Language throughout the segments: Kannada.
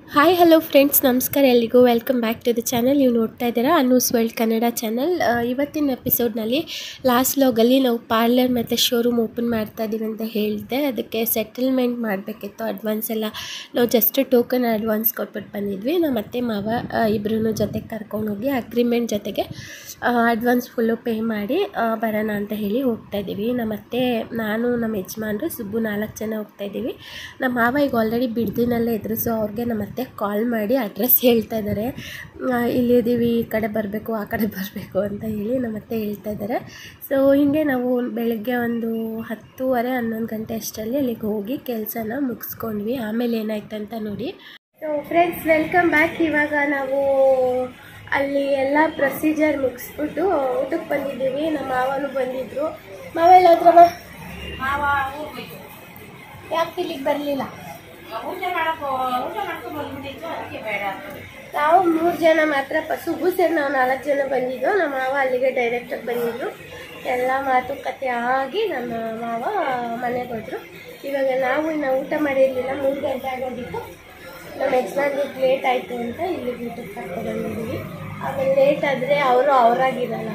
ಹಾಯ್ ಹಲೋ ಫ್ರೆಂಡ್ಸ್ ನಮಸ್ಕಾರ ಎಲ್ರಿಗೂ welcome back to the channel ನೀವು ನೋಡ್ತಾ ಇದ್ದೀರಾ ಅನೂಸ್ ವರ್ಲ್ಡ್ ಕನ್ನಡ ಚಾನಲ್ ಇವತ್ತಿನ ಎಪಿಸೋಡ್ನಲ್ಲಿ ಲಾಸ್ಟ್ ಲಾಗಲ್ಲಿ ನಾವು ಪಾರ್ಲರ್ ಮತ್ತು ಶೋರೂಮ್ ಓಪನ್ ಮಾಡ್ತಾ ಇದ್ದೀವಿ ಅಂತ ಹೇಳಿದೆ ಅದಕ್ಕೆ ಸೆಟಲ್ಮೆಂಟ್ ಮಾಡಬೇಕಿತ್ತು ಅಡ್ವಾನ್ಸ್ ಎಲ್ಲ ನಾವು ಜಸ್ಟ್ ಟೋಕನ್ ಅಡ್ವಾನ್ಸ್ ಕೊಟ್ಬಿಟ್ಟು ಬಂದಿದ್ವಿ ನಮ್ಮ ಅತ್ತೆ ಮಾವ ಇಬ್ಬರೂ ಜೊತೆಗೆ ಕರ್ಕೊಂಡೋಗಿ ಅಗ್ರಿಮೆಂಟ್ ಜೊತೆಗೆ ಅಡ್ವಾನ್ಸ್ ಫುಲ್ಲು ಪೇ ಮಾಡಿ ಆ, ಬರೋಣ ಅಂತ ಹೇಳಿ ಹೋಗ್ತಾ ಇದ್ದೀವಿ ನಮ್ಮ ಅತ್ತೆ ನಾನು ನಮ್ಮ ಯಜಮಾನ್ರು ಸುಬ್ಬು ನಾಲ್ಕು ಜನ ಹೋಗ್ತಾ ಇದ್ದೀವಿ ನಮ್ಮ ಮಾವ ಈಗ ಆಲ್ರೆಡಿ ಬಿಡ್ದಿನಲ್ಲೇ ಇದ್ರು ಸೊ ಅವ್ರಿಗೆ ನಮ್ಮ ಅತ್ತೆ ಕಾಲ್ ಮಾಡಿ ಅಡ್ರೆಸ್ ಹೇಳ್ತಾ ಇದ್ದಾರೆ ಆ, ಇಲ್ಲಿದ್ದೀವಿ ಈ ಕಡೆ ಬರಬೇಕು ಆ ಕಡೆ ಬರಬೇಕು ಅಂತ ಹೇಳಿ ನಮ್ಮ ಅತ್ತೆ ಹೇಳ್ತಾ ಇದ್ದಾರೆ ಸೊ ಹೀಗೆ ನಾವು ಬೆಳಗ್ಗೆ ಒಂದು ಹತ್ತೂವರೆ ಹನ್ನೊಂದು ಗಂಟೆ ಅಷ್ಟರಲ್ಲಿ ಅಲ್ಲಿಗೆ ಹೋಗಿ ಕೆಲಸನ ಮುಗಿಸ್ಕೊಂಡ್ವಿ ಆಮೇಲೆ ಏನಾಯ್ತು ಅಂತ ನೋಡಿ ಸೊ ಫ್ರೆಂಡ್ಸ್ ವೆಲ್ಕಮ್ ಬ್ಯಾಕ್ ಇವಾಗ ನಾವು ಅಲ್ಲಿ ಎಲ್ಲ ಪ್ರೊಸೀಜರ್ ಮುಗಿಸ್ಬಿಟ್ಟು ಊಟಕ್ಕೆ ಬಂದಿದ್ದೀವಿ ನಮ್ಮ ಮಾವನು ಬಂದಿದ್ರು ಮಾವ ಎಲ್ಲ ಹತ್ರಮ್ಮ ಮಾವ ಹೋಗ್ಬೇಕು ಯಾಕೆ ಇಲ್ಲಿಗೆ ಬರಲಿಲ್ಲ ಊಟ ಮಾಡಕ್ ಊಟ ಮಾಡ್ಕೊಂಡ್ ಬಂದ್ಬಿಟ್ಟಿತ್ತು ಅದಕ್ಕೆ ಬೇಡ ಅಂತ ನಾವು ಮೂರು ಜನ ಮಾತ್ರ ಪ ಸುಬ್ಬು ಸೇರಿ ನಾವು ನಾಲ್ಕು ಜನ ಬಂದಿದ್ದು ನಮ್ಮ ಮಾವ ಅಲ್ಲಿಗೆ ಡೈರೆಕ್ಟಾಗಿ ಬಂದಿದ್ರು ಎಲ್ಲ ಮಾತುಕತೆ ಆಗಿ ನಮ್ಮ ಮಾವ ಮನೆಗೆ ಹೋದ್ರು ಇವಾಗ ನಾವು ಇನ್ನು ಊಟ ಮಾಡಿರಲಿಲ್ಲ ಮೂರು ಗಂಟೆ ಆಗೋದಿತ್ತು ನಮ್ಮ ಯಜಮಾನ್ರಿಗೆ ಲೇಟ್ ಆಯಿತು ಅಂತ ಇಲ್ಲಿಗೆ ಊಟಕ್ಕೆ ಕರ್ಕೊಂಡು ಬಂದಿದ್ದೀವಿ ಆಮೇಲೆ ಲೇಟ್ ಆದರೆ ಅವರು ಅವರಾಗಿರಲ್ಲ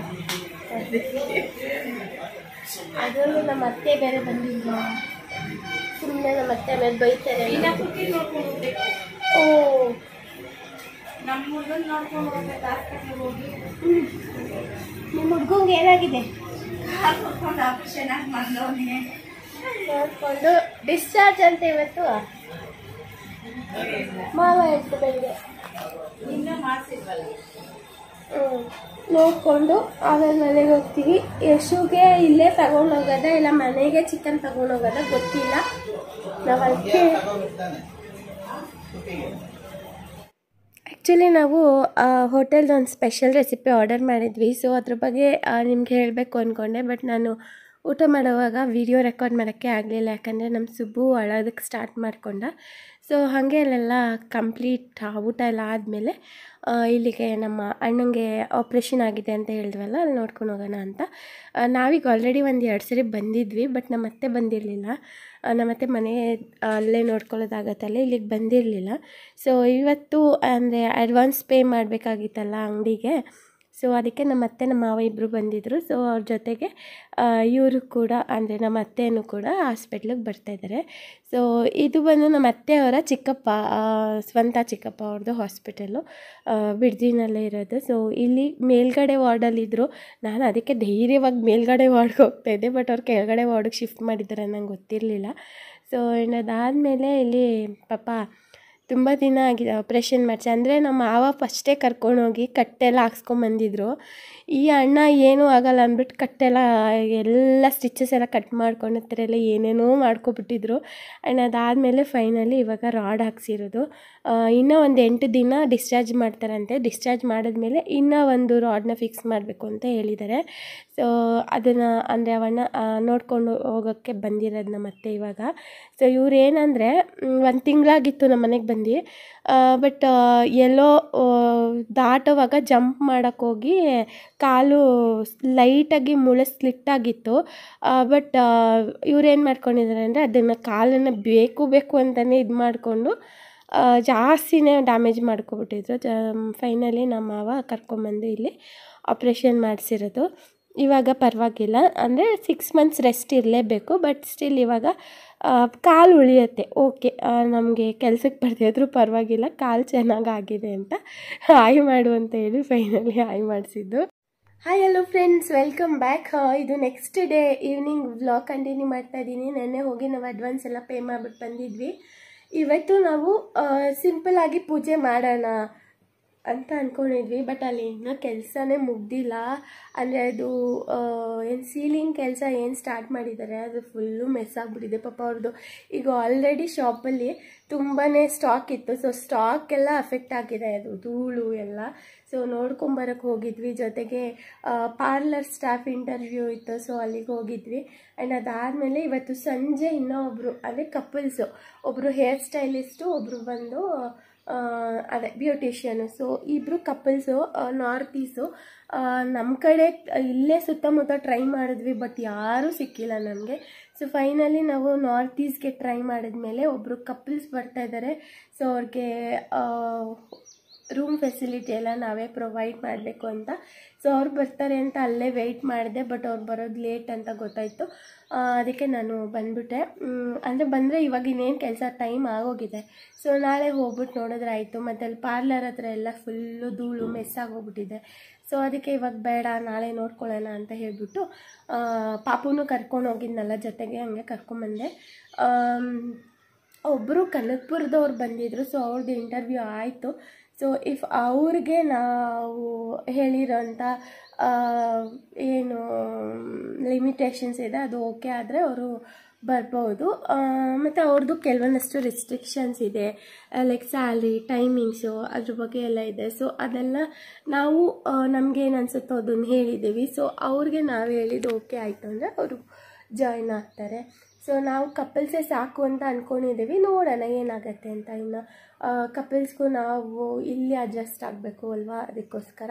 ಅದರಲ್ಲೂ ನಮ್ಮ ಅತ್ತೆ ಬೇರೆ ಬಂದಿದ್ರು ಸುಮ್ಮನೆ ನಮ್ಮ ಅತ್ತೆ ಆಮೇಲೆ ಬೈತಾರೆ ಇನ್ನ ಕುಟ್ಟಿ ನೋಡ್ಕೊಂಡು ಹೋಗ್ಬೇಕು ಓ ನಮ್ಮ ಹುಡುಗನ್ ನೋಡ್ಕೊಂಡು ಹೋಗ್ಬೇಕು ಹಾಸ್ಪಿಟ್ಲಿಗೆ ಹೋಗಿ ನಿಮ್ಮ ಹುಡ್ಗಂಗೆ ಏನಾಗಿದೆ ಕಾಲು ಕೊಟ್ಕೊಂಡು ಆಪರೇಷನ್ ಆಗಿ ಬಂದವನೇ ನೋಡ್ಕೊಂಡು ಡಿಸ್ಚಾರ್ಜ್ ಅಂತ ಇವತ್ತು ಮಾವ ಹೇಳ್ತು ನನಗೆ ಇನ್ನೂ ಮಾಡಿಸಿಲ್ವಲ್ಲ ಹ್ಞೂ ನೋಡಿಕೊಂಡು ಆಮೇಲೆ ಮನೆಗೆ ಹೋಗ್ತೀವಿ ಯಶುಗೆ ಇಲ್ಲೇ ತಗೊಂಡೋಗೋದ ಇಲ್ಲ ಮನೆಗೆ ಚಿಕನ್ ತಗೊಂಡೋಗೋದ ಗೊತ್ತಿಲ್ಲ ನಾವು ಅದಕ್ಕೆ ಆ್ಯಕ್ಚುಲಿ ನಾವು ಹೋಟೆಲ್ದು ಒಂದು ಸ್ಪೆಷಲ್ ರೆಸಿಪಿ ಆರ್ಡರ್ ಮಾಡಿದ್ವಿ ಸೊ ಅದ್ರ ಬಗ್ಗೆ ನಿಮ್ಗೆ ಹೇಳಬೇಕು ಅಂದ್ಕೊಂಡೆ ಬಟ್ ನಾನು ಊಟ ಮಾಡುವಾಗ ವಿಡಿಯೋ ರೆಕಾರ್ಡ್ ಮಾಡೋಕ್ಕೆ ಆಗಲಿಲ್ಲ ಯಾಕಂದರೆ ನಮ್ಮ ಸುಬ್ಬು ಅಳೋದಕ್ಕೆ ಸ್ಟಾರ್ಟ್ ಮಾಡ್ಕೊಂಡ ಸೊ ಹಾಗೆ ಅಲ್ಲೆಲ್ಲ ಕಂಪ್ಲೀಟ್ ಊಟ ಎಲ್ಲ ಆದಮೇಲೆ ಇಲ್ಲಿಗೆ ನಮ್ಮ ಅಣ್ಣಂಗೆ ಆಪ್ರೇಷನ್ ಆಗಿದೆ ಅಂತ ಹೇಳಿದ್ವಲ್ಲ ಅಲ್ಲಿ ನೋಡ್ಕೊಂಡು ಹೋಗೋಣ ಅಂತ ಆ, ನಾವೀಗ ಆಲ್ರೆಡಿ ಒಂದು ಎರಡು ಸರಿ ಬಂದಿದ್ವಿ ಬಟ್ ನಮ್ಮ ಅತ್ತೆ ಬಂದಿರಲಿಲ್ಲ ನಮ್ಮ ಅತ್ತೆ ಮನೆ ಅಲ್ಲೇ ನೋಡ್ಕೊಳ್ಳೋದಾಗತ್ತಲ್ಲ ಇಲ್ಲಿಗೆ ಬಂದಿರಲಿಲ್ಲ ಸೊ ಇವತ್ತು ಅಂದರೆ ಅಡ್ವಾನ್ಸ್ ಪೇ ಮಾಡಬೇಕಾಗಿತ್ತಲ್ಲ ಅಂಗಡಿಗೆ ಸೊ ಅದಕ್ಕೆ ನಮ್ಮ ಅತ್ತೆ ನಮ್ಮ ಮಾವ ಇಬ್ಬರು ಬಂದಿದ್ದರು ಸೊ ಅವ್ರ ಜೊತೆಗೆ ಇವರು ಕೂಡ ಅಂದರೆ ನಮ್ಮ ಅತ್ತೆಯೂ ಕೂಡ ಹಾಸ್ಪಿಟ್ಲಿಗೆ ಬರ್ತಾಯಿದ್ದಾರೆ ಸೊ ಇದು ಬಂದು ನಮ್ಮ ಅತ್ತೆಯವರ ಚಿಕ್ಕಪ್ಪ ಆ, ಸ್ವಂತ ಚಿಕ್ಕಪ್ಪ ಅವ್ರದ್ದು ಹಾಸ್ಪಿಟಲು ಬಿಡ್ದಿನಲ್ಲೇ ಇರೋದು ಸೊ ಇಲ್ಲಿ ಮೇಲ್ಗಡೆ ವಾರ್ಡಲ್ಲಿದ್ದರು ನಾನು ಅದಕ್ಕೆ ಧೈರ್ಯವಾಗಿ ಮೇಲ್ಗಡೆ ವಾರ್ಡ್ಗೆ ಹೋಗ್ತಾಯಿದ್ದೆ ಬಟ್ ಅವ್ರು ಕೆಳಗಡೆ ವಾರ್ಡಿಗೆ ಶಿಫ್ಟ್ ಮಾಡಿದ್ದಾರೆ ನಂಗೆ ಗೊತ್ತಿರಲಿಲ್ಲ ಸೊ ಇನ್ನು ಅದಾದಮೇಲೆ ಇಲ್ಲಿ ಪಾಪ ತುಂಬ ದಿನ ಆಗಿದೆ ಆಪ್ರೇಷನ್ ಮಾಡಿಸಿ ಅಂದರೆ ನಮ್ಮ ಮಾವ ಫಸ್ಟೇ ಕರ್ಕೊಂಡೋಗಿ ಕಟ್ಟೆಲ್ಲ ಹಾಕ್ಸ್ಕೊಂಬಂದಿದ್ರು ಈ ಅಣ್ಣ ಏನೂ ಆಗಲ್ಲ ಅಂದ್ಬಿಟ್ಟು ಕಟ್ಟೆಲ್ಲ ಎಲ್ಲ ಸ್ಟಿಚಸ್ ಎಲ್ಲ ಕಟ್ ಮಾಡ್ಕೊಂಡು ಹತ್ರ ಎಲ್ಲ ಏನೇನೋ ಮಾಡ್ಕೊಬಿಟ್ಟಿದ್ರು ಆ್ಯಂಡ್ ಅದಾದಮೇಲೆ ಫೈನಲಿ ಇವಾಗ ರಾಡ್ ಹಾಕ್ಸಿರೋದು ಆ, ಇನ್ನೂ ಒಂದು ಎಂಟು ದಿನ ಡಿಸ್ಚಾರ್ಜ್ ಮಾಡ್ತಾರಂತೆ ಡಿಸ್ಚಾರ್ಜ್ ಮಾಡಿದ್ಮೇಲೆ ಇನ್ನೂ ಒಂದು ರಾಡ್ನ ಫಿಕ್ಸ್ ಮಾಡಬೇಕು ಅಂತ ಹೇಳಿದ್ದಾರೆ ಸೊ ಅದನ್ನು ಅಂದರೆ ಅವನ್ನ ನೋಡಿಕೊಂಡು ಹೋಗೋಕ್ಕೆ ಬಂದಿರೋದು ನಮ್ಮ ಅತ್ತೆ ಇವಾಗ ಸೊ ಇವ್ರು ಏನಂದರೆ ಒಂದು ತಿಂಗಳಾಗಿತ್ತು ನಮ್ಮ ಮನೆಗೆ ಬಂದು ಬಟ್ ಎಲ್ಲೋ ಆ, ದಾಟುವಾಗ ಜಂಪ್ ಮಾಡೋಕ್ಕೆ ಹೋಗಿ ಕಾಲು ಲೈಟಾಗಿ ಮುಳೆ ಸ್ಲಿಟ್ ಆಗಿತ್ತು ಬಟ್ ಇವ್ರು ಏನು ಮಾಡ್ಕೊಂಡಿದ್ದಾರೆ ಅಂದರೆ ಅದನ್ನು ಕಾಲನ್ನು ಬೇಕು ಬೇಕು ಅಂತಲೇ ಇದು ಮಾಡಿಕೊಂಡು ಜಾಸ್ತಿನೇ ಡ್ಯಾಮೇಜ್ ಮಾಡ್ಕೊಬಿಟ್ಟಿದ್ರು ಜ ಫೈನಲಿ ನಮ್ಮ ಮಾವ ಕರ್ಕೊಂಬಂದು ಇಲ್ಲಿ ಆಪ್ರೇಷನ್ ಮಾಡಿಸಿರೋದು ಇವಾಗ ಪರವಾಗಿಲ್ಲ ಅಂದರೆ ಸಿಕ್ಸ್ ಮಂತ್ಸ್ ರೆಸ್ಟ್ ಇರಲೇಬೇಕು ಬಟ್ ಸ್ಟಿಲ್ ಇವಾಗ ಕಾಲು ಉಳಿಯುತ್ತೆ ಓಕೆ ನಮಗೆ ಕೆಲ್ಸಕ್ಕೆ ಬರ್ದಿದ್ರು ಪರವಾಗಿಲ್ಲ ಕಾಲು ಚೆನ್ನಾಗಾಗಿದೆ ಅಂತ ಹಾಯ್ ಮಾಡು ಅಂತ ಹೇಳಿ ಫೈನಲಿ ಹಾಯ್ ಮಾಡಿಸಿದ್ದು hi hello friends welcome back ಇದು next day evening vlog continue ಮಾಡ್ತಾ ಇದ್ದೀನಿ ನೆನ್ನೆ ಹೋಗಿ ನಾವು ಅಡ್ವಾನ್ಸ್ ಎಲ್ಲ ಪೇ ಮಾಡಿಬಿಟ್ಟು ಬಂದಿದ್ವಿ ಇವತ್ತು ನಾವು ಸಿಂಪಲ್ ಆಗಿ ಪೂಜೆ ಮಾಡೋಣ ಅಂತ ಅಂದ್ಕೊಂಡಿದ್ವಿ ಬಟ್ ಅಲ್ಲಿ ಇನ್ನೂ ಕೆಲಸನೇ ಮುಗ್ದಿಲ್ಲ ಅಂದರೆ ಅದು ಏನು ಸೀಲಿಂಗ್ ಕೆಲಸ ಏನು ಸ್ಟಾರ್ಟ್ ಮಾಡಿದ್ದಾರೆ ಅದು ಫುಲ್ಲು ಮೆಸ್ ಆಗಿಬಿಟ್ಟಿದೆ ಪಾಪ ಅವ್ರದ್ದು ಈಗ ಆಲ್ರೆಡಿ ಶಾಪಲ್ಲಿ ತುಂಬಾ ಸ್ಟಾಕ್ ಇತ್ತು ಸೊ ಸ್ಟಾಕ್ ಎಲ್ಲ ಅಫೆಕ್ಟ್ ಆಗಿದೆ ಅದು ಧೂಳು ಎಲ್ಲ ಸೊ ನೋಡ್ಕೊಂಬರಕ್ಕೆ ಹೋಗಿದ್ವಿ ಜೊತೆಗೆ ಪಾರ್ಲರ್ ಸ್ಟಾಫ್ ಇಂಟರ್ವ್ಯೂ ಇತ್ತು ಸೊ ಅಲ್ಲಿಗೆ ಹೋಗಿದ್ವಿ ಆ್ಯಂಡ್ ಅದಾದಮೇಲೆ ಇವತ್ತು ಸಂಜೆ ಇನ್ನೂ ಒಬ್ಬರು ಅಂದರೆ ಕಪಲ್ಸು ಒಬ್ಬರು ಹೇರ್ ಸ್ಟೈಲಿಸ್ಟು ಒಬ್ಬರು ಬಂದು ಆ, ಅದೇ ಬ್ಯೂಟಿಷಿಯನು ಸೊ ಇಬ್ಬರು ಕಪಲ್ಸು ನಾರ್ತ್ ಈಸು ನಮ್ಮ ಕಡೆ ಇಲ್ಲೇ ಸುತ್ತಮುತ್ತ ಟ್ರೈ ಮಾಡಿದ್ವಿ ಬಟ್ ಯಾರೂ ಸಿಕ್ಕಿಲ್ಲ ನಮಗೆ ಸೊ ಫೈನಲಿ ನಾವು ನಾರ್ತ್ ಈಸ್ಟ್ಗೆ ಟ್ರೈ ಮಾಡಿದ್ಮೇಲೆ ಒಬ್ಬರು ಕಪಲ್ಸ್ ಬರ್ತಾ ಇದ್ದಾರೆ ಸೊ ಅವ್ರಿಗೆ ರೂಮ್ ಫೆಸಿಲಿಟಿ ಎಲ್ಲ ನಾವೇ ಪ್ರೊವೈಡ್ ಮಾಡಬೇಕು ಅಂತ ಸೊ ಅವ್ರು ಬರ್ತಾರೆ ಅಂತ ಅಲ್ಲೇ ವೆಯ್ಟ್ ಮಾಡಿದೆ ಬಟ್ ಅವ್ರು ಬರೋದು ಲೇಟ್ ಅಂತ ಗೊತ್ತಾಯಿತು ಅದಕ್ಕೆ ನಾನು ಬಂದ್ಬಿಟ್ಟೆ ಅಂದರೆ ಬಂದರೆ ಇವಾಗ ಇನ್ನೇನು ಕೆಲಸ ಟೈಮ್ ಆಗೋಗಿದೆ ಸೊ ನಾಳೆ ಹೋಗ್ಬಿಟ್ಟು ನೋಡಿದ್ರೆ ಆಯಿತು ಮತ್ತು ಅಲ್ಲಿ ಪಾರ್ಲರ್ ಹತ್ರ ಎಲ್ಲ ಫುಲ್ಲು ಧೂಳು ಮೆಸ್ಸಾಗೋಗ್ಬಿಟ್ಟಿದೆ ಸೊ ಅದಕ್ಕೆ ಇವಾಗ ಬೇಡ ನಾಳೆ ನೋಡ್ಕೊಳ್ಳೋಣ ಅಂತ ಹೇಳಿಬಿಟ್ಟು ಪಾಪುನು ಕರ್ಕೊಂಡು ಹೋಗಿದ್ನಲ್ಲ ಜೊತೆಗೆ ಹಂಗೆ ಕರ್ಕೊಂಬಂದೆ ಒಬ್ಬರು ಕನಕಪುರದವ್ರು ಬಂದಿದ್ದರು ಸೊ ಅವ್ರದ್ದು ಇಂಟರ್ವ್ಯೂ ಆಯಿತು ಸೊ ಇಫ್ ಅವ್ರಿಗೆ ನಾವು ಹೇಳಿರೋಂಥ ಏನು ಲಿಮಿಟೇಷನ್ಸ್ ಇದೆ ಅದು ಓಕೆ ಆದರೆ ಅವರು ಬರ್ಬೋದು ಮತ್ತು ಅವ್ರದ್ದು ಕೆಲವೊಂದಷ್ಟು ರಿಸ್ಟ್ರಿಕ್ಷನ್ಸ್ ಇದೆ ಲೈಕ್ ಸ್ಯಾಲ್ರಿ ಟೈಮಿಂಗ್ಸು ಅದ್ರ ಬಗ್ಗೆ ಎಲ್ಲ ಇದೆ ಸೊ ಅದೆಲ್ಲ ನಾವು ನಮಗೇನು ಅನಿಸುತ್ತೋ ಅದನ್ನು ಹೇಳಿದ್ದೀವಿ ಸೊ ಅವ್ರಿಗೆ ನಾವು ಹೇಳಿದ್ದು ಓಕೆ ಆಯಿತು ಅಂದರೆ ಅವರು ಜಾಯ್ನ್ ಆಗ್ತಾರೆ ಸೊ ನಾವು ಕಪಲ್ಸೇ ಸಾಕು ಅಂತ ಅಂದ್ಕೊಂಡಿದ್ದೀವಿ ನೋಡೋಣ ಏನಾಗತ್ತೆ ಅಂತ ಇನ್ನು ಕಪಲ್ಸ್ಗೂ ನಾವು ಇಲ್ಲಿ ಅಡ್ಜಸ್ಟ್ ಆಗಬೇಕು ಅಲ್ವಾ ಅದಕ್ಕೋಸ್ಕರ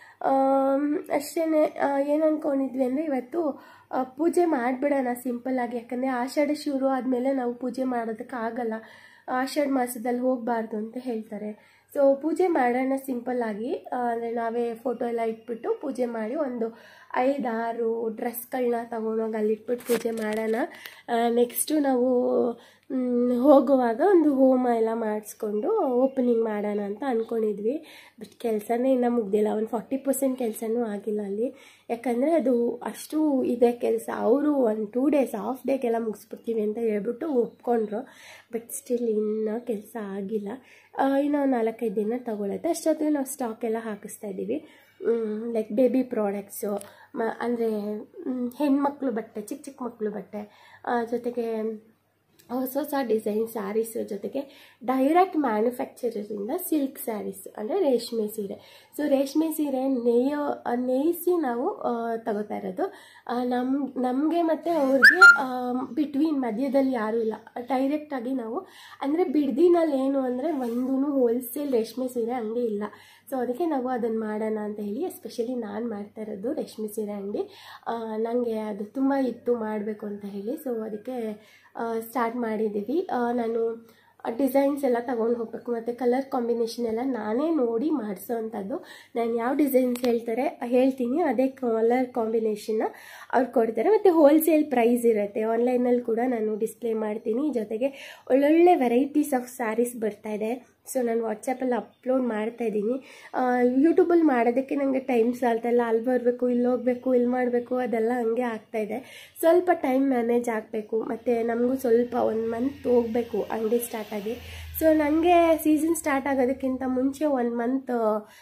ಅಷ್ಟೇ ಏನು ಅಂದ್ಕೊಂಡಿದ್ವಿ ಅಂದರೆ ಇವತ್ತು ಪೂಜೆ ಮಾಡಿಬಿಡೋಣ ಸಿಂಪಲ್ಲಾಗಿ ಯಾಕಂದರೆ ಆಷಾಢ ಶುರು ಆದಮೇಲೆ ನಾವು ಪೂಜೆ ಮಾಡೋದಕ್ಕಾಗಲ್ಲ ಆಷಾಢ ಮಾಸದಲ್ಲಿ ಹೋಗಬಾರ್ದು ಅಂತ ಹೇಳ್ತಾರೆ ಸೊ ಪೂಜೆ ಮಾಡೋಣ ಸಿಂಪಲ್ಲಾಗಿ ಅಂದರೆ ನಾವೇ ಫೋಟೋ ಎಲ್ಲ ಇಟ್ಬಿಟ್ಟು ಪೂಜೆ ಮಾಡಿ ಒಂದು ಐದಾರು ಡ್ರೆಸ್ಗಳನ್ನ ತೊಗೊಂಡೋಗಿ ಅಲ್ಲಿಟ್ಬಿಟ್ಟು ಪೂಜೆ ಮಾಡೋಣ ನೆಕ್ಸ್ಟು ನಾವು ಹೋಗುವಾಗ ಒಂದು ಹೋಮ ಎಲ್ಲ ಮಾಡಿಸ್ಕೊಂಡು ಓಪನಿಂಗ್ ಮಾಡೋಣ ಅಂತ ಅಂದ್ಕೊಂಡಿದ್ವಿ ಬಟ್ ಕೆಲಸನೇ ಇನ್ನೂ ಮುಗ್ದಿಲ್ಲ ಒಂದು ಫಾರ್ಟಿ ಪರ್ಸೆಂಟ್ ಕೆಲಸನೂ ಆಗಿಲ್ಲ ಅಲ್ಲಿ ಯಾಕಂದರೆ ಅದು ಅಷ್ಟು ಇದೆ ಕೆಲಸ ಅವರು ಒಂದು ಟೂ ಡೇಸ್ ಹಾಫ್ ಡೇಗೆಲ್ಲ ಮುಗಿಸ್ಬಿಡ್ತೀವಿ ಅಂತ ಹೇಳ್ಬಿಟ್ಟು ಒಪ್ಕೊಂಡ್ರು ಬಟ್ ಸ್ಟಿಲ್ ಇನ್ನೂ ಕೆಲಸ ಆಗಿಲ್ಲ ಇನ್ನೂ ಒಂದು ನಾಲ್ಕೈದು ದಿನ ತಗೊಳುತ್ತೆ ಅಷ್ಟೊತ್ತಿಗೆ ನಾವು ಸ್ಟಾಕ್ ಎಲ್ಲ ಹಾಕಿಸ್ತಾ ಇದ್ದೀವಿ ಲೈಕ್ ಬೇಬಿ ಪ್ರಾಡಕ್ಟ್ಸು ಮ ಅಂದರೆ ಹೆಣ್ಮಕ್ಳು ಬಟ್ಟೆ ಚಿಕ್ಕ ಚಿಕ್ಕ ಮಕ್ಕಳು ಬಟ್ಟೆ ಜೊತೆಗೆ ಹೊಸ ಹೊಸ ಡಿಸೈನ್ ಸ್ಯಾರೀಸ್ ಜೊತೆಗೆ ಡೈರೆಕ್ಟ್ ಮ್ಯಾನುಫ್ಯಾಕ್ಚರರಿಂದ ಸಿಲ್ಕ್ ಸ್ಯಾರೀಸ್ ಅಂದರೆ ರೇಷ್ಮೆ ಸೀರೆ ಸೊ ರೇಷ್ಮೆ ಸೀರೆ ನೇಯೋ ನೇಯಿಸಿ ನಾವು ತಗೋತಾ ಇರೋದು ನಮ್ಮ ನಮಗೆ ಮತ್ತು ಅವ್ರಿಗೆ ಬಿಟ್ವೀನ್ ಮಧ್ಯದಲ್ಲಿ ಯಾರೂ ಇಲ್ಲ ಡೈರೆಕ್ಟಾಗಿ ನಾವು ಅಂದರೆ ಬಿಡ್ದಿನಲ್ಲಿ ಏನು ಅಂದರೆ ಒಂದೂ ಹೋಲ್ಸೇಲ್ ರೇಷ್ಮೆ ಸೀರೆ ಅಂಗಡಿ ಇಲ್ಲ ಸೊ ಅದಕ್ಕೆ ನಾವು ಅದನ್ನು ಮಾಡೋಣ ಅಂತ ಹೇಳಿ ಎಸ್ಪೆಷಲಿ ನಾನು ಮಾಡ್ತಾ ಇರೋದು ರೇಷ್ಮೆ ಸೀರೆ ಅಂಗಡಿ ನನಗೆ ಅದು ತುಂಬ ಇತ್ತು ಮಾಡಬೇಕು ಅಂತ ಹೇಳಿ ಸೊ ಅದಕ್ಕೆ ಸ್ಟಾರ್ಟ್ ಮಾಡಿದ್ದೀವಿ ನಾನು ಡಿಸೈನ್ಸ್ ಎಲ್ಲ ತೊಗೊಂಡು ಹೋಗಬೇಕು ಮತ್ತು ಕಲರ್ ಕಾಂಬಿನೇಷನ್ ಎಲ್ಲ ನಾನೇ ನೋಡಿ ಮಾಡಿಸೋ ಅಂಥದ್ದು ನಾನು ಯಾವ ಡಿಸೈನ್ಸ್ ಹೇಳ್ತಾರೆ ಹೇಳ್ತೀನಿ ಅದೇ ಕಲರ್ ಕಾಂಬಿನೇಷನ್ನ ಅವ್ರು ಕೊಡ್ತಾರೆ ಮತ್ತು ಹೋಲ್ಸೇಲ್ ಪ್ರೈಸ್ ಇರುತ್ತೆ ಆನ್ಲೈನಲ್ಲಿ ಕೂಡ ನಾನು ಡಿಸ್ಪ್ಲೇ ಮಾಡ್ತೀನಿ ಜೊತೆಗೆ ಒಳ್ಳೊಳ್ಳೆ ವೆರೈಟೀಸ್ ಆಫ್ ಸ್ಯಾರೀಸ್ ಬರ್ತಾಯಿದೆ ಸೊ ನಾನು ವಾಟ್ಸಪ್ಪಲ್ಲಿ ಅಪ್ಲೋಡ್ ಮಾಡ್ತಾ ಇದ್ದೀನಿ ಯೂಟ್ಯೂಬಲ್ಲಿ ಮಾಡೋದಕ್ಕೆ ನನಗೆ ಟೈಮ್ ಸಾಲ್ತಲ್ಲ ಅಲ್ಲಿ ಬರಬೇಕು ಇಲ್ಲಿ ಹೋಗಬೇಕು ಇಲ್ಲಿ ಮಾಡಬೇಕು ಅದೆಲ್ಲ ಹಂಗೆ ಆಗ್ತಾಯಿದೆ ಸ್ವಲ್ಪ ಟೈಮ್ ಮ್ಯಾನೇಜ್ ಆಗಬೇಕು ಮತ್ತು ನಮಗೂ ಸ್ವಲ್ಪ ಒಂದು ಮಂತ್ ಹೋಗಬೇಕು ಅಂಗಡಿ ಸ್ಟಾರ್ಟ್ ಆಗಿ ಸೊ ನನಗೆ ಸೀಸನ್ ಸ್ಟಾರ್ಟ್ ಆಗೋದಕ್ಕಿಂತ ಮುಂಚೆ ಒನ್ ಮಂತ್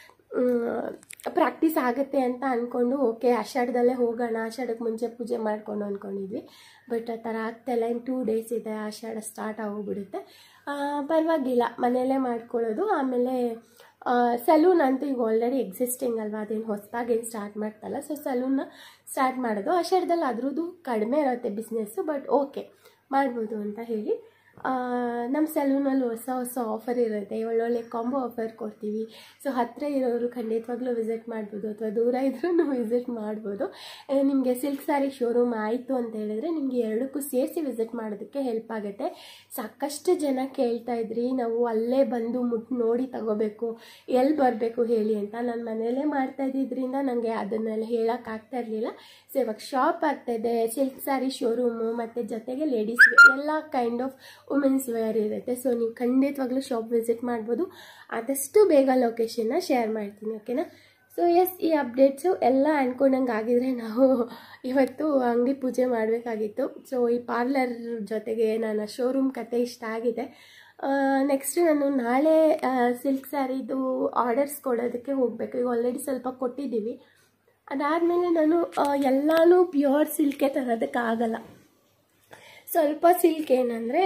ಪ್ರಾಕ್ಟೀಸ್ ಆಗುತ್ತೆ ಅಂತ ಅಂದ್ಕೊಂಡು ಓಕೆ ಆಷಾಢದಲ್ಲೇ ಹೋಗೋಣ ಆಷಾಢಕ್ಕೆ ಮುಂಚೆ ಪೂಜೆ ಮಾಡಿಕೊಂಡು ಅಂದ್ಕೊಂಡಿದ್ವಿ ಬಟ್ ಆ ಥರ ಆಗ್ತಾಯಿಲ್ಲ ಇನ್ನು ಟೂ ಡೇಸ್ ಇದೆ ಆಷಾಢ ಸ್ಟಾರ್ಟ್ ಆಗೋಗ್ಬಿಡುತ್ತೆ ಪರವಾಗಿಲ್ಲ ಮನೆಯಲ್ಲೇ ಮಾಡ್ಕೊಳ್ಳೋದು ಆಮೇಲೆ ಸಲೂನ್ ಅಂತೂ ಈಗ ಆಲ್ರೆಡಿ ಎಕ್ಸಿಸ್ಟಿಂಗ್ ಅಲ್ವಾ ಅದೇನು ಹೊಸದಾಗೇನು ಸ್ಟಾರ್ಟ್ ಮಾಡ್ತಲ್ಲ ಸೊ ಸಲೂನ್ನ ಸ್ಟಾರ್ಟ್ ಮಾಡೋದು ಆಷಾಢದಲ್ಲಿ ಅದ್ರದ್ದು ಕಡಿಮೆ ಇರುತ್ತೆ ಬಿಸ್ನೆಸ್ಸು ಬಟ್ ಓಕೆ ಮಾಡ್ಬೋದು ಅಂತ ಹೇಳಿ ನಮ್ಮ ಸಲೂನಲ್ಲಿ ಹೊಸ ಹೊಸ ಆಫರ್ ಇರುತ್ತೆ ಒಳ್ಳೊಳ್ಳೆ ಕಾಂಬೋ ಆಫರ್ ಕೊಡ್ತೀವಿ ಸೊ ಹತ್ತಿರ ಇರೋರು ಖಂಡಿತವಾಗ್ಲೂ ವಿಸಿಟ್ ಮಾಡ್ಬೋದು ಅಥವಾ ದೂರ ಇದ್ರೂ ವಿಸಿಟ್ ಮಾಡ್ಬೋದು ನಿಮಗೆ ಸಿಲ್ಕ್ ಸ್ಯಾರಿ ಶೋರೂಮ್ ಆಯಿತು ಅಂತ ಹೇಳಿದ್ರೆ ನಿಮಗೆ ಎರಡಕ್ಕೂ ಸೇರಿಸಿ ವಿಸಿಟ್ ಮಾಡೋದಕ್ಕೆ ಹೆಲ್ಪ್ ಆಗುತ್ತೆ ಸಾಕಷ್ಟು ಜನ ಕೇಳ್ತಾ ಇದ್ರಿ ನಾವು ಅಲ್ಲೇ ಬಂದು ಮುಟ್ಟು ನೋಡಿ ತಗೋಬೇಕು ಎಲ್ಲಿ ಬರಬೇಕು ಹೇಳಿ ಅಂತ ನಾನು ಮನೆಯಲ್ಲೇ ಮಾಡ್ತಾ ಇದ್ದಿದ್ದರಿಂದ ನನಗೆ ಅದನ್ನೆಲ್ಲ ಹೇಳೋಕ್ಕಾಗ್ತಾ ಇರಲಿಲ್ಲ ಸೊ ಇವಾಗ ಶಾಪ್ ಆಗ್ತಾಯಿದೆ ಸಿಲ್ಕ್ ಸ್ಯಾರಿ ಶೋರೂಮು ಮತ್ತು ಜೊತೆಗೆ ಲೇಡೀಸ್ ಎಲ್ಲ ಕೈಂಡ್ ಆಫ್ ವುಮೆನ್ಸ್ ವೇರ್ ಇರುತ್ತೆ ಸೊ ನೀವು ಖಂಡಿತವಾಗ್ಲೂ ಶಾಪ್ ವಿಸಿಟ್ ಮಾಡ್ಬೋದು ಆದಷ್ಟು ಬೇಗ ಲೊಕೇಶನ್ನ ಶೇರ್ ಮಾಡ್ತೀನಿ ಓಕೆನಾ ಸೊ ಎಸ್ ಈ ಅಪ್ಡೇಟ್ಸು ಎಲ್ಲ ಅಂದ್ಕೊಂಡಂಗೆ ಆಗಿದ್ರೆ ನಾವು ಇವತ್ತು ಅಂಗಡಿ ಪೂಜೆ ಮಾಡಬೇಕಾಗಿತ್ತು ಸೊ ಈ ಪಾರ್ಲರ್ ಜೊತೆಗೆ ನನ್ನ ಶೋರೂಮ್ ಕತೆ ಇಷ್ಟ ಆಗಿದೆ ನೆಕ್ಸ್ಟ್ ನಾನು ನಾಳೆ ಸಿಲ್ಕ್ ಸ್ಯಾರಿದು ಆರ್ಡರ್ಸ್ ಕೊಡೋದಕ್ಕೆ ಹೋಗಬೇಕು ಈಗ ಆಲ್ರೆಡಿ ಸ್ವಲ್ಪ ಕೊಟ್ಟಿದ್ದೀವಿ ಅದಾದಮೇಲೆ ನಾನು ಎಲ್ಲನೂ ಪ್ಯೂರ್ ಸಿಲ್ಕೆ ತರೋದಕ್ಕಾಗಲ್ಲ ಸ್ವಲ್ಪ ಸಿಲ್ಕ್ ಏನಂದರೆ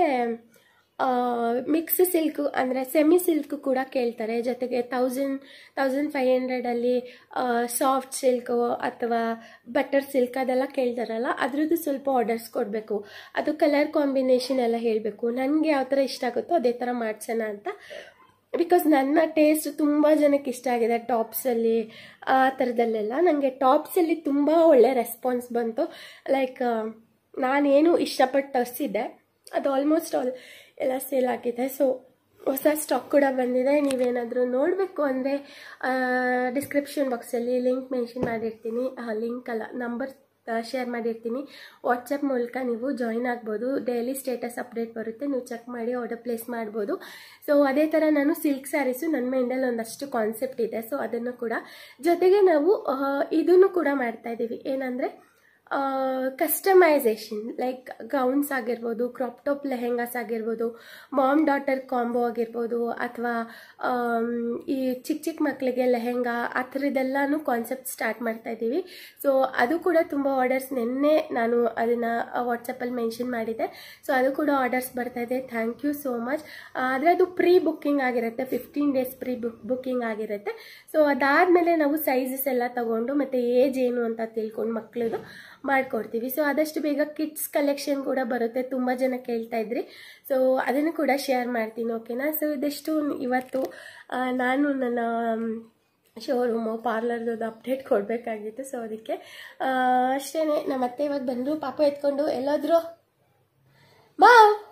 ಮಿಕ್ಸ್ ಸಿಲ್ಕ್ ಅಂದರೆ ಸೆಮಿ ಸಿಲ್ಕ್ ಕೂಡ ಕೇಳ್ತಾರೆ ಜೊತೆಗೆ ತೌಸಂಡ್ ತೌಸಂಡ್ ಫೈವ್ ಹಂಡ್ರೆಡಲ್ಲಿ ಸಾಫ್ಟ್ ಸಿಲ್ಕು ಅಥವಾ ಬಟರ್ ಸಿಲ್ಕ್ ಅದೆಲ್ಲ ಕೇಳ್ತಾರಲ್ಲ ಅದ್ರದ್ದು ಸ್ವಲ್ಪ ಆರ್ಡರ್ಸ್ ಕೊಡಬೇಕು ಅದು ಕಲರ್ ಕಾಂಬಿನೇಷನ್ ಎಲ್ಲ ಹೇಳಬೇಕು ನನಗೆ ಯಾವ ಥರ ಇಷ್ಟ ಆಗುತ್ತೋ ಅದೇ ಥರ ಮಾಡ್ಸೋಣ ಅಂತ ಬಿಕಾಸ್ ನನ್ನ ಟೇಸ್ಟ್ ತುಂಬ ಜನಕ್ಕೆ ಇಷ್ಟ ಆಗಿದೆ ಟಾಪ್ಸಲ್ಲಿ ಆ ಥರದಲ್ಲೆಲ್ಲ ನನಗೆ ಟಾಪ್ಸಲ್ಲಿ ತುಂಬ ಒಳ್ಳೆ ರೆಸ್ಪಾನ್ಸ್ ಬಂತು ಲೈಕ್ ನಾನೇನು ಇಷ್ಟಪಟ್ಟು ತರಿಸಿದ್ದೆ ಅದು ಆಲ್ಮೋಸ್ಟ್ ಆಲ್ ಎಲ್ಲ ಸೇಲ್ ಆಗಿದೆ ಸೊ ಹೊಸ ಸ್ಟಾಕ್ ಕೂಡ ಬಂದಿದೆ ನೀವೇನಾದರೂ ನೋಡಬೇಕು ಅಂದರೆ ಡಿಸ್ಕ್ರಿಪ್ಷನ್ ಬಾಕ್ಸಲ್ಲಿ ಲಿಂಕ್ ಮೆನ್ಷನ್ ಮಾಡಿರ್ತೀನಿ ಲಿಂಕ್ ಅಲ್ಲ ನಂಬರ್ ಶೇರ್ ಮಾಡಿರ್ತೀನಿ ವಾಟ್ಸಪ್ ಮೂಲಕ ನೀವು ಜಾಯಿನ್ ಆಗ್ಬೋದು ಡೈಲಿ ಸ್ಟೇಟಸ್ ಅಪ್ಡೇಟ್ ಬರುತ್ತೆ ನೀವು ಚೆಕ್ ಮಾಡಿ ಆರ್ಡರ್ ಪ್ಲೇಸ್ ಮಾಡ್ಬೋದು ಸೊ ಅದೇ ಥರ ನಾನು ಸಿಲ್ಕ್ ಸ್ಯಾರೀಸು ನನ್ನ ಮೈಂಡಲ್ಲಿ ಒಂದಷ್ಟು ಕಾನ್ಸೆಪ್ಟ್ ಇದೆ ಸೊ ಅದನ್ನು ಕೂಡ ಜೊತೆಗೆ ನಾವು ಇದನ್ನು ಕೂಡ ಮಾಡ್ತಾ ಇದ್ದೀವಿ ಏನಂದರೆ ಕಸ್ಟಮೈಸೇಷನ್ ಲೈಕ್ ಗೌನ್ಸ್ ಆಗಿರ್ಬೋದು ಕ್ರಾಪ್ ಟಾಪ್ ಲೆಹೆಂಗಾಸ್ ಆಗಿರ್ಬೋದು ಮಾಮ್ ಡಾಟರ್ ಕಾಂಬೋ ಆಗಿರ್ಬೋದು ಅಥವಾ ಈ ಚಿಕ್ಕ ಚಿಕ್ಕ ಮಕ್ಕಳಿಗೆ ಲೆಹೆಂಗಾ ಆ ಥರದ್ದೆಲ್ಲನೂ ಕಾನ್ಸೆಪ್ಟ್ ಸ್ಟಾರ್ಟ್ ಮಾಡ್ತಾ ಇದ್ದೀವಿ ಸೊ ಅದು ಕೂಡ ತುಂಬ ಆರ್ಡರ್ಸ್ ನಿನ್ನೆ ನಾನು ಅದನ್ನು ವಾಟ್ಸಪ್ಪಲ್ಲಿ ಮೆನ್ಷನ್ ಮಾಡಿದ್ದೆ ಸೊ ಅದು ಕೂಡ ಆರ್ಡರ್ಸ್ ಬರ್ತಾ ಇದೆ ಥ್ಯಾಂಕ್ ಯು ಸೋ ಮಚ್ ಆದರೆ ಅದು ಪ್ರೀ ಬುಕ್ಕಿಂಗ್ ಆಗಿರುತ್ತೆ fifteen days pre book booking ಆಗಿರುತ್ತೆ ಸೊ ಅದಾದಮೇಲೆ ನಾವು ಸೈಜಸ್ ಎಲ್ಲ ತಗೊಂಡು ಮತ್ತು ಏಜ್ ಏನು ಅಂತ ತಿಳ್ಕೊಂಡು ಮಕ್ಕಳದು ಮಾಡಿಕೊಡ್ತೀವಿ ಸೊ ಆದಷ್ಟು ಬೇಗ ಕಿಡ್ಸ್ ಕಲೆಕ್ಷನ್ ಕೂಡ ಬರುತ್ತೆ ತುಂಬ ಜನ ಕೇಳ್ತಾ ಇದ್ರಿ ಸೊ ಅದನ್ನು ಕೂಡ ಶೇರ್ ಮಾಡ್ತೀನಿ ಓಕೆನಾ ಸೊ ಇದಷ್ಟು ಇವತ್ತು ಆ, ನಾನು ನನ್ನ ಶೋರೂಮು ಪಾರ್ಲರ್ದು ಅಪ್ಡೇಟ್ ಕೊಡಬೇಕಾಗಿತ್ತು ಸೊ ಅದಕ್ಕೆ ಅಷ್ಟೇ ನಮ್ಮ ಅತ್ತೆ ಇವಾಗ ಬಂದರು ಪಾಪ ಎತ್ಕೊಂಡು ಎಲ್ಲಾದರೂ ಬಾ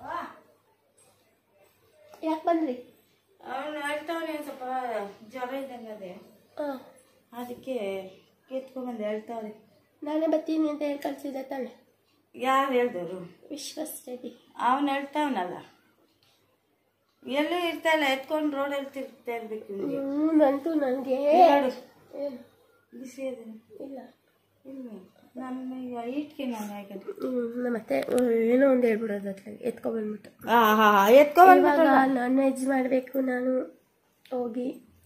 ಯಾಕೆ ಬಂದ್ರಿ ಅವನು ಹೇಳ್ತಾವನೆ ಸ್ವಲ್ಪ ಜ್ವರ ಇದ್ದಂಗೆ ಅದೇ ಹಾಂ ಅದಕ್ಕೆ ಕಿತ್ಕೊಂಡ್ಬಂದು ಹೇಳ್ತಾವ್ರೆ ನಾನೇ ಬರ್ತೀನಿ ಅಂತ ಹೇಳಿ ಕಳಿಸಿದ್ದೆ ತಾನೆ ಯಾರು ಹೇಳ್ದರು ವಿಶ್ವಾಸ್ ರೆಡ್ಡಿ ಅವನು ಹೇಳ್ತಾವನಲ್ಲ ಎಲ್ಲೂ ಇರ್ತಾಯಿಲ್ಲ ಎತ್ಕೊಂಡು ರೋಡಲ್ಲಿ ತಿರ್ಗ್ತಾ ಇರ್ಬೇಕು ನಿಮಗೆ ಹ್ಞೂ ನಂತೂ ನನಗೆ ಹೇಳು ಏನು ಬಿಸಿ ಅದೇ ಇಲ್ಲ ಇಲ್ಲ ನನ್ನ ಈಗ ಇಟ್ಕೆ ನಾನು ಯಾಕಂದ್ರೆ ಹ್ಞೂ ನಮ್ಮತ್ತೆ ಏನೋ ಒಂದು ಹೇಳ್ಬಿಡೋದು ಅತ್ಲಾಗೆ ಎತ್ಕೊಬಂದ್ಬಿಟ್ಟು ಹಾಂ ಹಾಂ ಎತ್ಕೊಂಡ್ಬಂದು ಇವಾಗ ನಾನ್ ವೆಜ್ ಮಾಡಬೇಕು ನಾನು ಹೋಗಿ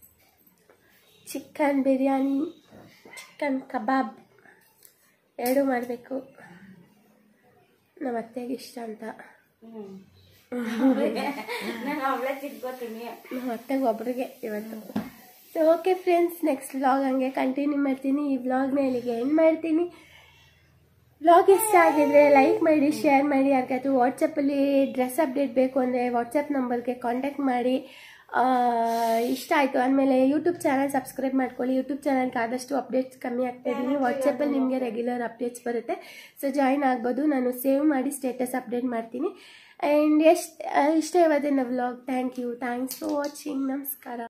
ಚಿಕನ್ ಬಿರಿಯಾನಿ ಚಿಕನ್ ಕಬಾಬ್ ಎರಡು ಮಾಡಬೇಕು ನಮ್ಮ ಅತ್ತೆಗೆ ಇಷ್ಟ ಅಂತ ನಾನು ಅವಳೇ ತಿರ್ಗೋತೀನಿ ನಮ್ಮ ಅತ್ತೆಗೆ ಒಬ್ರಿಗೆ ಇವತ್ತು so okay friends next vlog ಹಂಗೆ ಕಂಟಿನ್ಯೂ ಮಾಡ್ತೀನಿ ಈ ವ್ಲಾಗ್ನ ಇಲ್ಲಿಗೆ ಎಂಡ್ ಮಾಡ್ತೀನಿ ವ್ಲಾಗ್ ಇಷ್ಟ ಆಗಿದ್ರೆ ಲೈಕ್ ಮಾಡಿ ಶೇರ್ ಮಾಡಿ ಯಾರಿಗಾದ್ರು ವಾಟ್ಸಪ್ಪಲ್ಲಿ ಡ್ರೆಸ್ ಅಪ್ಡೇಟ್ ಬೇಕು ಅಂದರೆ ವಾಟ್ಸಪ್ ನಂಬರ್ಗೆ ಕಾಂಟ್ಯಾಕ್ಟ್ ಮಾಡಿ ಆ, ಇಷ್ಟ ಆಯಿತು ಆದಮೇಲೆ ಯೂಟ್ಯೂಬ್ ಚಾನಲ್ ಸಬ್ಸ್ಕ್ರೈಬ್ ಮಾಡ್ಕೊಳ್ಳಿ ಯೂಟ್ಯೂಬ್ ಚಾನಲ್ಗೆ ಆದಷ್ಟು ಅಪ್ಡೇಟ್ಸ್ ಕಮ್ಮಿ ಆಗ್ತಾ ಇದ್ದೀನಿ ವಾಟ್ಸಪ್ಪಲ್ಲಿ ನಿಮಗೆ ರೆಗ್ಯುಲರ್ ಅಪ್ಡೇಟ್ಸ್ ಬರುತ್ತೆ ಸೊ ಜಾಯಿನ್ ಆಗ್ಬೋದು ನಾನು ಸೇವ್ ಮಾಡಿ ಸ್ಟೇಟಸ್ ಅಪ್ಡೇಟ್ ಮಾಡ್ತೀನಿ ಆ್ಯಂಡ್ ಎಷ್ಟು ಇಷ್ಟ ಇವತ್ತಿನ vlog thank you thanks for watching ನಮಸ್ಕಾರ